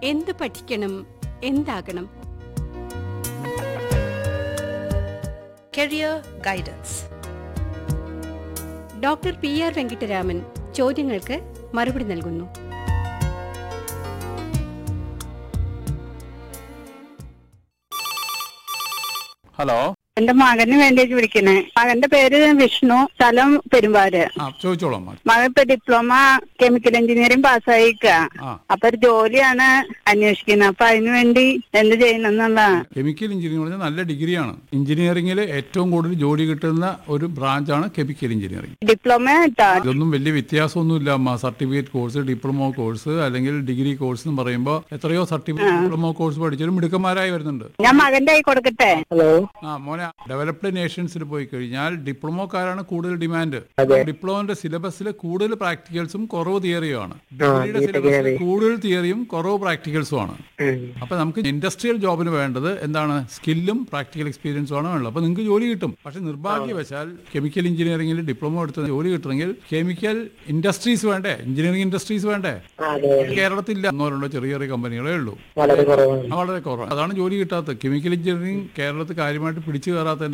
എന്ത് പഠിക്കണം എന്താകണം Career Guidance. Doctor P R Venkitaraman ചോദ്യങ്ങൾക്ക് മറുപടി നൽകുന്നു ഹലോ എന്റെ മകന് വേണ്ടിയിട്ട് വിളിക്കണേ മകന്റെ പേര് വിഷ്ണു സ്ഥലം പെരുമ്പാര് ആ ചോദിച്ചോളാം അമ്മ. മകൻ ഇപ്പൊ ഡിപ്ലോമ കെമിക്കൽ എഞ്ചിനീയറിംഗ് പാസ്സായിക്ക ആ അപ്പൊ ഒരു ജോലിയാണ് അന്വേഷിക്കുന്നത് അപ്പൊ അതിനു വേണ്ടി എന്ത് ചെയ്യണം എന്നുള്ള കെമിക്കൽ എഞ്ചിനീയറിംഗ് പറഞ്ഞാൽ നല്ല ഡിഗ്രിയാണ് എഞ്ചിനീയറിംഗിൽ ഏറ്റവും കൂടുതൽ ജോലി കിട്ടുന്ന ഒരു ബ്രാഞ്ചാണ് കെമിക്കൽ എഞ്ചിനീയറിംഗ് ഡിപ്ലോമ ആയിട്ടാ ഇതൊന്നും വലിയ വ്യത്യാസമൊന്നുമില്ല അമ്മ സർട്ടിഫിക്കറ്റ് കോഴ്സ് ഡിപ്ലോമ കോഴ്സ് അല്ലെങ്കിൽ ഡിഗ്രി കോഴ്സ് എന്ന് പറയുമ്പോൾ എത്രയോ സർട്ടിഫിക്കറ്റ് ഡിപ്ലോമ കോഴ്സ് പഠിച്ചവരും മിടുക്കന്മാരായി വരുന്നുണ്ട് ഞാൻ മകന്റെ കൈ കൊടുക്കട്ടെ ഹലോ ആ മോനെ ഡെവലപ്ഡ് നേഷൻസിൽ പോയി കഴിഞ്ഞാൽ ഡിപ്ലോമക്കാരാണ് കൂടുതൽ ഡിമാൻഡ് ഡിപ്ലോമന്റെ സിലബസിൽ കൂടുതൽ പ്രാക്ടിക്കൽസും കുറവ് തിയറിയും ആണ് ഡിഗ്രിയുടെ സിലബസിൽ കൂടുതൽ തിയറിയും കുറവ് പ്രാക്ടിക്കൽസും ആണ് അപ്പൊ നമുക്ക് ഇൻഡസ്ട്രിയൽ ജോബിന് വേണ്ടത് എന്താണ് സ്കില്ലും പ്രാക്ടിക്കൽ എക്സ്പീരിയൻസും ആണ് വേണ്ടത് അപ്പൊ നിങ്ങൾക്ക് ജോലി കിട്ടും പക്ഷെ നിർഭാഗ്യവശാൽ കെമിക്കൽ എഞ്ചിനീയറിംഗിൽ ഡിപ്ലോമ എടുത്ത് ജോലി കിട്ടണമെങ്കിൽ കെമിക്കൽ ഇൻഡസ്ട്രീസ് വേണ്ടേ എഞ്ചിനീയറിംഗ് ഇൻഡസ്ട്രീസ് വേണ്ടേ കേരളത്തിൽ ഇല്ല ഒന്നോ രണ്ടോ ചെറിയ ചെറിയ കമ്പനികളേ ഉള്ളൂ ആ, വളരെ കുറവാണ് അതാണ് ജോലി കിട്ടാത്തത് കെമിക്കൽ എഞ്ചിനീയറിംഗ് കേരളത്തിൽ കാര്യമായിട്ട് പിടിച്ചു കയറാത്തതിന്റെ